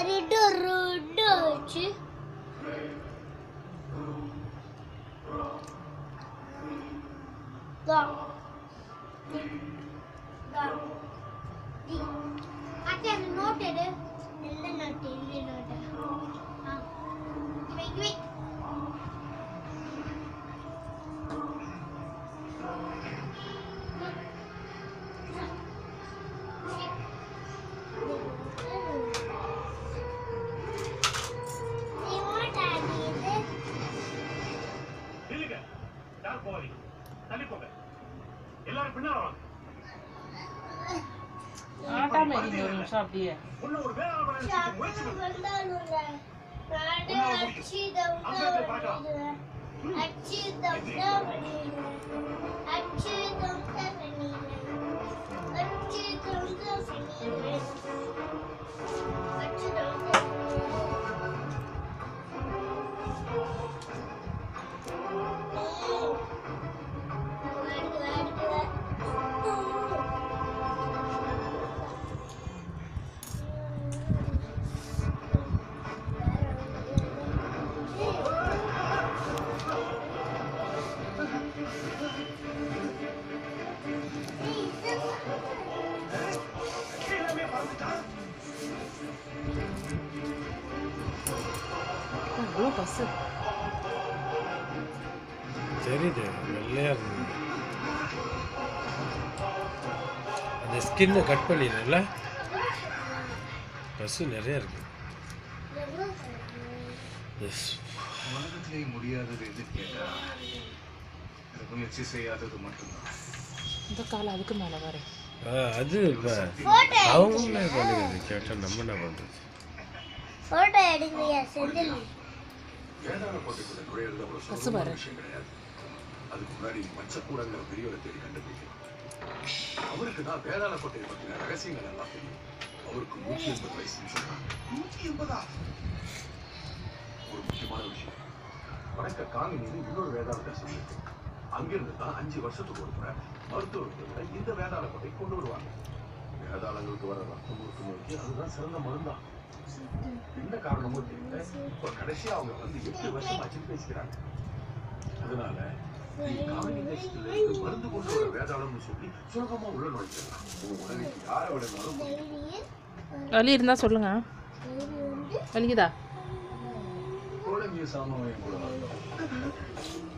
ரெண்டு ரெண்டு ஆச்சு தா தா டி அத்தை அந்த நோட் எடு நல்ல நோட் இல்லை நோட் ஆ இவை இவை நீ ஓட்ட அடியுது இல்லைங்க யார் போவாதீங்க தள்ளி போங்க எல்லாரும் பின்னால வாங்க ஆட்டாம இருங்க ஒரு நிமிஷம் அப்படியே உள்ள ஒரு வேலை முயற்சி பண்ணுங்க எல்லாமே பறந்துட்டா இவ்வளோ பஸ்ஸு தெரியுது வெள்ளையா இருந்தது அந்த ஸ்கின்னை கட் பண்ணிடும்ல பஸ்ஸு நிறைய இருக்கு எஸ் உலகத்திலே முடியாதது எது கேட்டா அது முயற்சி செய்யாதது மட்டும்தான் இந்த காலம் அதுக்கு மேலே வர அது இப்போ அவங்களே பண்ணுறது கேட்டால் நம்ம என்ன பண்ணுறது போட்டோ எடுங்கய்யா செந்தில் வேதாள கோட்டைக்குள்ள நுழையிறது அவ்வளவு பஸ் சுலபமான வர. விஷயம் கிடையாது அதுக்கு முன்னாடி மச்சக்கூடங்கிற பெரியவரை தேடி கண்டுபிடிக்கணும் அவருக்கு தான் வேதாள கோட்டையை பத்தின ரகசியங்கள் எல்லாம் தெரியும் அவருக்கு நூத்தி எண்பது வயசுன்னு சொல்றாங்க நூத்தி எண்பதா ஒரு முக்கியமான விஷயம் வடக்க காங்கினி இன்னொரு வேதாளத்தை சொல்லியிருக்கு அங்கிருந்து தான் அஞ்சு வருஷத்துக்கு ஒரு முறை மருத்துவர்களை இந்த வேதாள கோட்டை கொண்டு வருவாங்க வேதாளங்களுக்கு வர ரத்தம் முழுக்க நோக்கி அதுதான் சிறந்த மருந்தா என்ன காரணமோ தெரியல இப்ப கடைசியா அவங்க வந்து எட்டு வருஷம் ஆச்சு பேசிக்கிறாங்க அதனால நீ காவிரி தேசத்துல இருந்து மருந்து கொண்டு வர வேதாளம்னு சொல்லி சுலபமா உள்ள நுழைச்சிடலாம் உங்க உடலுக்கு யாரை விடனாலும் வலி இருந்தால் சொல்லுங்க வலிக்குதா கோடங்கிய சாமாவையும் கூட வரலாம்